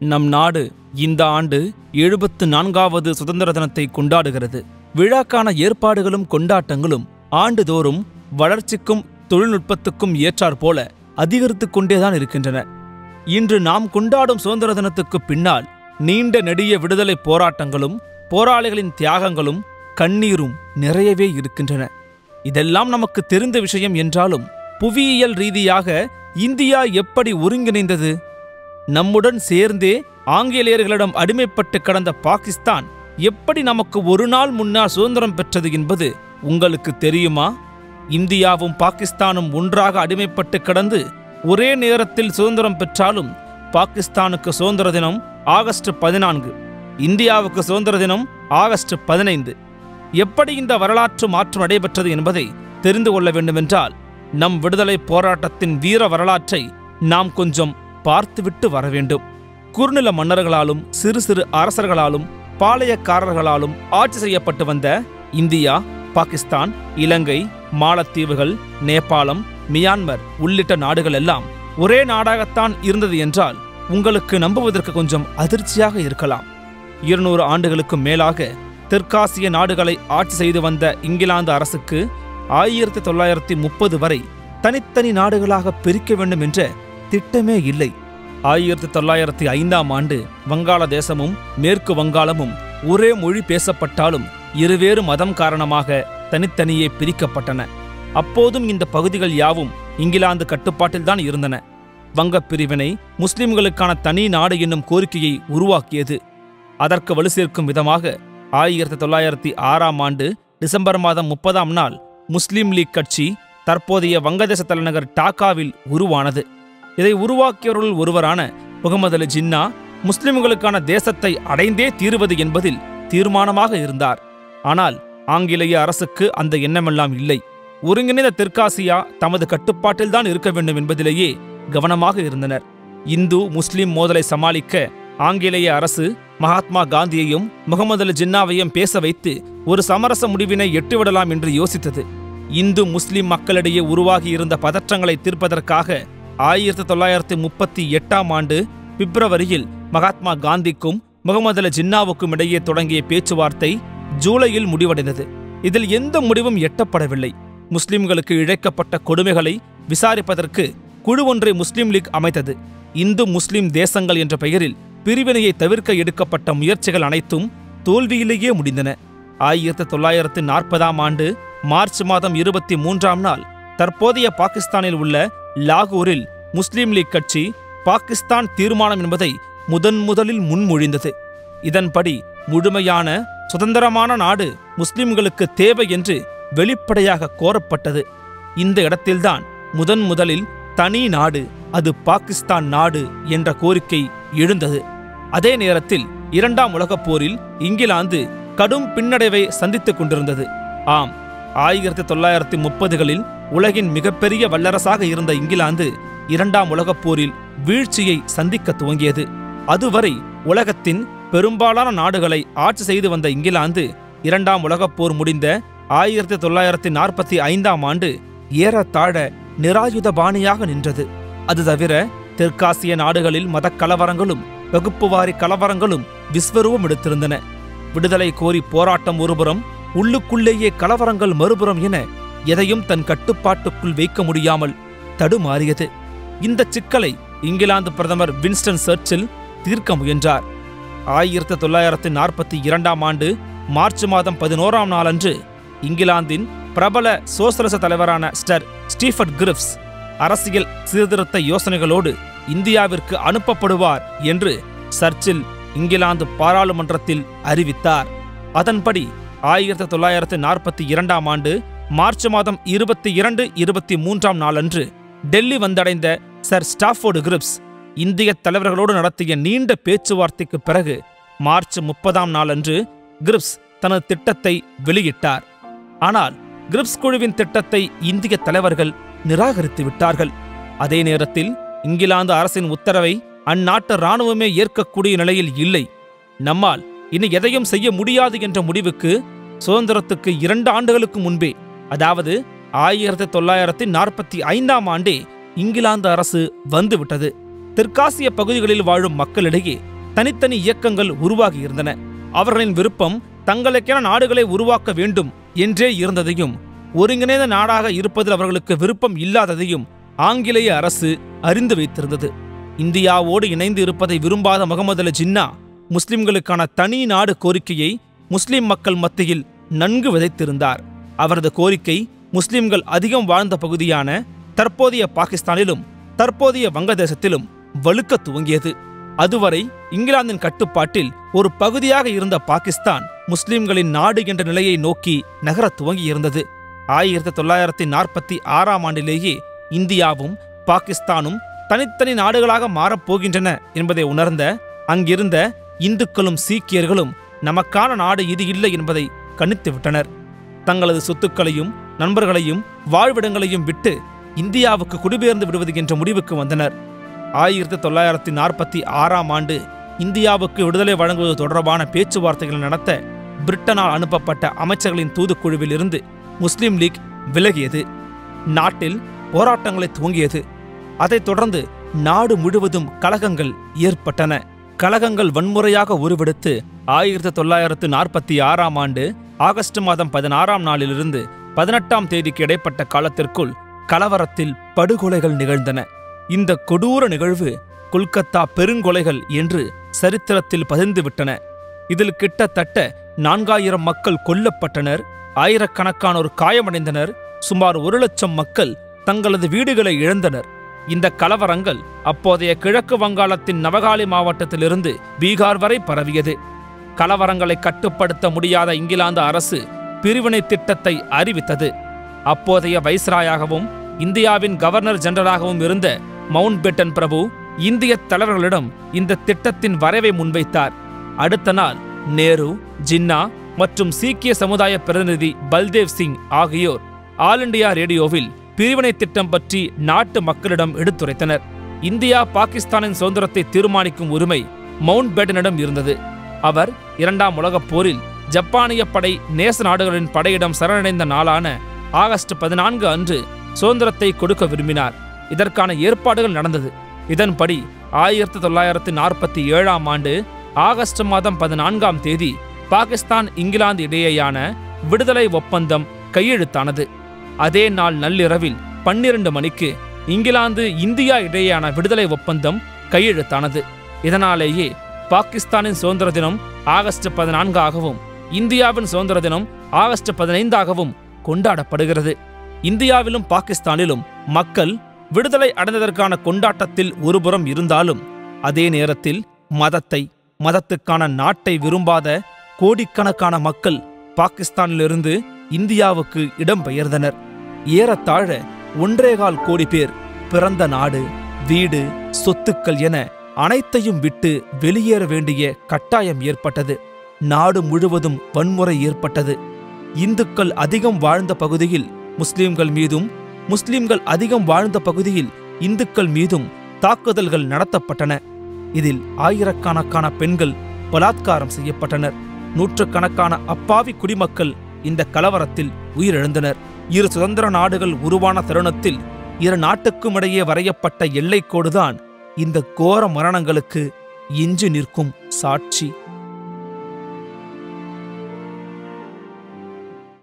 நம் நாடு இந்த ஆண்டு எழுபத்து நான்காவது சுதந்திர தினத்தை கொண்டாடுகிறது விழாக்கான ஏற்பாடுகளும் கொண்டாட்டங்களும் ஆண்டுதோறும் வளர்ச்சிக்கும் தொழில்நுட்பத்துக்கும் ஏற்றாற்போல அதிகரித்துக் கொண்டேதான் இருக்கின்றன இன்று நாம் கொண்டாடும் சுதந்திர தினத்துக்கு பின்னால் நீண்ட நெடிய விடுதலை போராட்டங்களும் போராளிகளின் தியாகங்களும் கண்ணீரும் நிறையவே இருக்கின்றன இதெல்லாம் நமக்கு தெரிந்த விஷயம் என்றாலும் புவியியல் ரீதியாக இந்தியா எப்படி ஒருங்கிணைந்தது நம்முடன் சேர்ந்தே ஆங்கிலேயர்களிடம் அடிமைப்பட்டு கடந்த பாகிஸ்தான் எப்படி நமக்கு ஒரு நாள் முன்னால் சுதந்திரம் பெற்றது என்பது உங்களுக்கு தெரியுமா இந்தியாவும் பாகிஸ்தானும் ஒன்றாக அடிமைப்பட்டு கிடந்து ஒரே நேரத்தில் சுதந்திரம் பெற்றாலும் பாகிஸ்தானுக்கு சுதந்திர தினம் ஆகஸ்ட் பதினான்கு இந்தியாவுக்கு சுதந்திர தினம் ஆகஸ்ட் பதினைந்து எப்படி இந்த வரலாற்று மாற்றம் நடைபெற்றது என்பதை தெரிந்து கொள்ள வேண்டுமென்றால் நம் விடுதலை போராட்டத்தின் வீர வரலாற்றை நாம் கொஞ்சம் பார்த்துவிட்டு வர வேண்டும் குறுநில மன்னர்களாலும் சிறு சிறு அரசர்களாலும் பாளையக்காரர்களாலும் ஆட்சி செய்யப்பட்டு வந்த இந்தியா பாகிஸ்தான் இலங்கை மாலத்தீவுகள் நேபாளம் மியான்மர் உள்ளிட்ட நாடுகள் எல்லாம் ஒரே நாடாகத்தான் இருந்தது என்றால் உங்களுக்கு நம்புவதற்கு கொஞ்சம் அதிர்ச்சியாக இருக்கலாம் இருநூறு ஆண்டுகளுக்கு மேலாக தெற்காசிய நாடுகளை ஆட்சி செய்து வந்த இங்கிலாந்து அரசுக்கு ஆயிரத்தி தொள்ளாயிரத்தி முப்பது வரை தனித்தனி நாடுகளாக பிரிக்க வேண்டும் என்ற திட்டமே இல்லை ஆயிரத்தி தொள்ளாயிரத்தி ஐந்தாம் ஆண்டு வங்காளதேசமும் மேற்கு வங்காளமும் ஒரே மொழி பேசப்பட்டாலும் இருவேறு மதம் காரணமாக தனித்தனியே பிரிக்கப்பட்டன அப்போதும் இந்த பகுதிகள் யாவும் இங்கிலாந்து கட்டுப்பாட்டில்தான் இருந்தன வங்கப் பிரிவினை முஸ்லிம்களுக்கான தனி நாடு என்னும் கோரிக்கையை உருவாக்கியது அதற்கு வலு சேர்க்கும் விதமாக ஆயிரத்தி தொள்ளாயிரத்தி ஆறாம் ஆண்டு டிசம்பர் மாதம் முப்பதாம் நாள் முஸ்லிம் லீக் கட்சி தற்போதைய வங்கதேச தலைநகர் டாக்காவில் உருவானது இதை உருவாக்கியவர்களுள் ஒருவரான முகமது அலி ஜின்னா முஸ்லிம்களுக்கான தேசத்தை அடைந்தே தீருவது என்பதில் தீர்மானமாக இருந்தார் ஆனால் ஆங்கிலேய அரசுக்கு அந்த எண்ணமெல்லாம் இல்லை ஒருங்கிணைந்த தெற்காசியா தமது கட்டுப்பாட்டில்தான் இருக்க வேண்டும் என்பதிலேயே கவனமாக இருந்தனர் இந்து முஸ்லிம் மோதலை சமாளிக்க ஆங்கிலேய அரசு மகாத்மா காந்தியையும் முகமது அலி ஜின்னாவையும் பேச வைத்து ஒரு சமரச முடிவினை எட்டுவிடலாம் என்று யோசித்தது இந்து முஸ்லிம் மக்களிடையே உருவாகி இருந்த பதற்றங்களை தீர்ப்பதற்காக ஆயிரத்தி தொள்ளாயிரத்தி முப்பத்தி எட்டாம் ஆண்டு பிப்ரவரியில் மகாத்மா காந்திக்கும் முகமது அலி ஜின்னாவுக்கும் இடையே தொடங்கிய பேச்சுவார்த்தை ஜூலையில் முடிவடைந்தது இதில் எந்த முடிவும் எட்டப்படவில்லை முஸ்லிம்களுக்கு இழைக்கப்பட்ட கொடுமைகளை விசாரிப்பதற்கு குழு ஒன்றை முஸ்லிம் லீக் அமைத்தது இந்து முஸ்லிம் தேசங்கள் என்ற பெயரில் பிரிவினையை தவிர்க்க எடுக்கப்பட்ட முயற்சிகள் அனைத்தும் தோல்வியிலேயே முடிந்தன ஆயிரத்தி தொள்ளாயிரத்து நாற்பதாம் ஆண்டு மார்ச் மாதம் இருபத்தி மூன்றாம் நாள் தற்போதைய பாகிஸ்தானில் உள்ள லாகூரில் முஸ்லிம் லீக் கட்சி பாகிஸ்தான் தீர்மானம் என்பதை முதன் முதலில் முன்மொழிந்தது இதன்படி முழுமையான சுதந்திரமான நாடு முஸ்லிம்களுக்கு தேவை என்று வெளிப்படையாக கோரப்பட்டது இந்த இடத்தில்தான் முதன் முதலில் தனி நாடு அது பாகிஸ்தான் நாடு என்ற கோரிக்கை எழுந்தது அதே நேரத்தில் இரண்டாம் உலகப் போரில் இங்கிலாந்து கடும் பின்னடைவை சந்தித்துக் கொண்டிருந்தது ஆம் ஆயிரத்தி தொள்ளாயிரத்தி முப்பதுகளில் உலகின் மிகப்பெரிய வல்லரசாக இருந்த இங்கிலாந்து இரண்டாம் உலகப் போரில் வீழ்ச்சியை சந்திக்க துவங்கியது அதுவரை உலகத்தின் பெரும்பாலான நாடுகளை ஆட்சி செய்து வந்த இங்கிலாந்து இரண்டாம் உலகப் போர் முடிந்த ஆயிரத்தி தொள்ளாயிரத்தி நாற்பத்தி ஐந்தாம் ஆண்டு ஏறத்தாழ நிராயுதபாணியாக நின்றது அது தவிர தெற்காசிய நாடுகளில் மதக் கலவரங்களும் வகுப்புவாரி கலவரங்களும் விஸ்வரூபம் எடுத்திருந்தன விடுதலை கோரி போராட்டம் ஒருபுறம் உள்ளுக்குள்ளேயே கலவரங்கள் மறுபுறம் என எதையும் தன் கட்டுப்பாட்டுக்குள் வைக்க முடியாமல் தடுமாறியது இந்த சிக்கலை இங்கிலாந்து பிரதமர் வின்ஸ்டன் சர்ச்சில் தீர்க்க முயன்றார் ஆயிரத்தி தொள்ளாயிரத்தி நாற்பத்தி இரண்டாம் ஆண்டு மார்ச் மாதம் பதினோராம் நாளன்று இங்கிலாந்தின் பிரபல சோசலிச தலைவரான ஸ்டர் ஸ்டீஃபர்ட் கிரிப்ஸ் அரசியல் சீர்திருத்த யோசனைகளோடு இந்தியாவிற்கு அனுப்பப்படுவார் என்று சர்ச்சில் இங்கிலாந்து பாராளுமன்றத்தில் அறிவித்தார் அதன்படி ஆயிரத்தி தொள்ளாயிரத்தி நாற்பத்தி இரண்டாம் ஆண்டு மார்ச் மாதம் இருபத்தி இரண்டு இருபத்தி மூன்றாம் நாளன்று டெல்லி வந்தடைந்த சர் ஸ்டாஃபோர்டு கிரிப்ஸ் இந்திய தலைவர்களோடு நடத்திய நீண்ட பேச்சுவார்த்தைக்கு பிறகு மார்ச் முப்பதாம் நாளன்று கிரிப்ஸ் தனது திட்டத்தை வெளியிட்டார் ஆனால் கிரிப்ஸ் குழுவின் திட்டத்தை இந்திய தலைவர்கள் நிராகரித்து விட்டார்கள் அதே நேரத்தில் இங்கிலாந்து அரசின் உத்தரவை அந்நாட்டு இராணுவமே ஏற்கக்கூடிய நிலையில் இல்லை நம்மால் இனி எதையும் செய்ய முடியாது என்ற முடிவுக்கு சுதந்திரத்துக்கு இரண்டு ஆண்டுகளுக்கு முன்பே அதாவது ஆயிரத்தி தொள்ளாயிரத்தி நாற்பத்தி ஐந்தாம் ஆண்டே இங்கிலாந்து அரசு வந்துவிட்டது தெற்காசிய பகுதிகளில் வாழும் மக்களிடையே தனித்தனி இயக்கங்கள் உருவாகியிருந்தன அவர்களின் விருப்பம் தங்களுக்கென நாடுகளை உருவாக்க வேண்டும் என்றே இருந்ததையும் ஒருங்கிணைந்த நாடாக இருப்பதில் அவர்களுக்கு விருப்பம் இல்லாததையும் ஆங்கிலேய அரசு அறிந்து வைத்திருந்தது இந்தியாவோடு இணைந்து இருப்பதை விரும்பாத முகமது அலி ஜின்னா முஸ்லிம்களுக்கான தனி நாடு கோரிக்கையை முஸ்லிம் மக்கள் மத்தியில் நன்கு விதைத்திருந்தார் அவரது கோரிக்கை முஸ்லிம்கள் அதிகம் வாழ்ந்த பகுதியான தற்போதைய பாகிஸ்தானிலும் தற்போதைய வங்கதேசத்திலும் வலுக்க துவங்கியது அதுவரை இங்கிலாந்தின் கட்டுப்பாட்டில் ஒரு பகுதியாக இருந்த பாகிஸ்தான் முஸ்லிம்களின் நாடு என்ற நிலையை நோக்கி நகரத் துவங்கியிருந்தது ஆயிரத்தி தொள்ளாயிரத்தி நாற்பத்தி ஆறாம் ஆண்டிலேயே இந்தியாவும் பாகிஸ்தானும் தனித்தனி நாடுகளாக மாறப்போகின்றன என்பதை உணர்ந்த அங்கிருந்த இந்துக்களும் சீக்கியர்களும் நமக்கான நாடு இது இல்லை என்பதை கணித்து விட்டனர் தங்களது சொத்துக்களையும் நண்பர்களையும் வாழ்விடங்களையும் விட்டு இந்தியாவுக்கு குடிபெயர்ந்து விடுவது என்ற முடிவுக்கு வந்தனர் ஆயிரத்தி தொள்ளாயிரத்தி நாற்பத்தி ஆறாம் ஆண்டு இந்தியாவுக்கு விடுதலை வழங்குவது தொடர்பான பேச்சுவார்த்தைகள் நடத்த பிரிட்டனால் அனுப்பப்பட்ட அமைச்சர்களின் தூதுக்குழுவில் இருந்து முஸ்லிம் லீக் விலகியது நாட்டில் போராட்டங்களை துவங்கியது அதைத் தொடர்ந்து நாடு முழுவதும் கலகங்கள் ஏற்பட்டன கலகங்கள் வன்முறையாக உருவெடுத்து ஆயிரத்தி தொள்ளாயிரத்து நாற்பத்தி ஆறாம் ஆண்டு ஆகஸ்ட் மாதம் பதினாறாம் நாளிலிருந்து பதினெட்டாம் தேதிக்கு இடைப்பட்ட காலத்திற்குள் கலவரத்தில் படுகொலைகள் நிகழ்ந்தன இந்த கொடூர நிகழ்வு கொல்கத்தா பெருங்கொலைகள் என்று சரித்திரத்தில் பதிந்துவிட்டன இதில் கிட்டத்தட்ட நான்காயிரம் மக்கள் கொல்லப்பட்டனர் ஆயிரக்கணக்கானோர் காயமடைந்தனர் சுமார் ஒரு லட்சம் மக்கள் தங்களது வீடுகளை இழந்தனர் இந்த கலவரங்கள் அப்போதைய கிழக்கு வங்காளத்தின் நவகாளி மாவட்டத்திலிருந்து பீகார் வரை பரவியது கலவரங்களை கட்டுப்படுத்த முடியாத இங்கிலாந்து அரசு பிரிவினை திட்டத்தை அறிவித்தது அப்போதைய வைஸ்ராயாகவும் இந்தியாவின் கவர்னர் ஜெனரலாகவும் இருந்த மவுண்ட் பேட்டன் பிரபு இந்திய தலைவர்களிடம் இந்த திட்டத்தின் வரைவை முன்வைத்தார் அடுத்த நாள் நேரு ஜின்னா மற்றும் சீக்கிய சமுதாய பிரதிநிதி பல்தேவ் சிங் ஆகியோர் ஆல் இண்டியா ரேடியோவில் பிரிவினை திட்டம் பற்றி நாட்டு மக்களிடம் எடுத்துரைத்தனர் இந்தியா பாகிஸ்தானின் சுதந்திரத்தை தீர்மானிக்கும் உரிமை மவுண்ட் பேட்டனிடம் இருந்தது அவர் இரண்டாம் உலகப் போரில் ஜப்பானிய படை நேச நாடுகளின் படையிடம் சரணடைந்த நாளான ஆகஸ்ட் பதினான்கு அன்று சுதந்திரத்தை கொடுக்க விரும்பினார் இதற்கான ஏற்பாடுகள் நடந்தது இதன்படி ஆயிரத்தி தொள்ளாயிரத்தி நாற்பத்தி ஏழாம் ஆண்டு ஆகஸ்ட் மாதம் பதினான்காம் தேதி பாகிஸ்தான் இங்கிலாந்து இடையேயான விடுதலை ஒப்பந்தம் கையெழுத்தானது அதே நாள் நள்ளிரவில் பன்னிரண்டு மணிக்கு இங்கிலாந்து இந்தியா இடையேயான விடுதலை ஒப்பந்தம் கையெழுத்தானது இதனாலேயே பாகிஸ்தானின் சுதந்திர தினம் ஆகஸ்ட் பதினான்காகவும் இந்தியாவின் சுதந்திர தினம் ஆகஸ்ட் பதினைந்தாகவும் கொண்டாடப்படுகிறது இந்தியாவிலும் பாகிஸ்தானிலும் மக்கள் விடுதலை அடைந்ததற்கான கொண்டாட்டத்தில் ஒருபுறம் இருந்தாலும் அதே நேரத்தில் மதத்தை மதத்துக்கான நாட்டை விரும்பாத கோடிக்கணக்கான மக்கள் பாகிஸ்தானிலிருந்து இந்தியாவுக்கு இடம்பெயர்ந்தனர் ஏறத்தாழ ஒன்றேகால் கோடி பேர் பிறந்த நாடு வீடு சொத்துக்கள் என அனைத்தையும் விட்டு வெளியேற வேண்டிய கட்டாயம் ஏற்பட்டது நாடு முழுவதும் வன்முறை ஏற்பட்டது இந்துக்கள் அதிகம் வாழ்ந்த பகுதியில் முஸ்லிம்கள் மீதும் முஸ்லிம்கள் அதிகம் வாழ்ந்த பகுதியில் இந்துக்கள் மீதும் தாக்குதல்கள் நடத்தப்பட்டன இதில் ஆயிரக்கணக்கான பெண்கள் பலாத்காரம் செய்யப்பட்டனர் நூற்றுக்கணக்கான அப்பாவி குடிமக்கள் இந்த கலவரத்தில் உயிரிழந்தனர் இரு சுதந்திர நாடுகள் உருவான தருணத்தில் இரு நாட்டுக்கும் இடையே வரையப்பட்ட எல்லைக்கோடுதான் இந்த கோர மரணங்களுக்கு இன்று நிற்கும் சாட்சி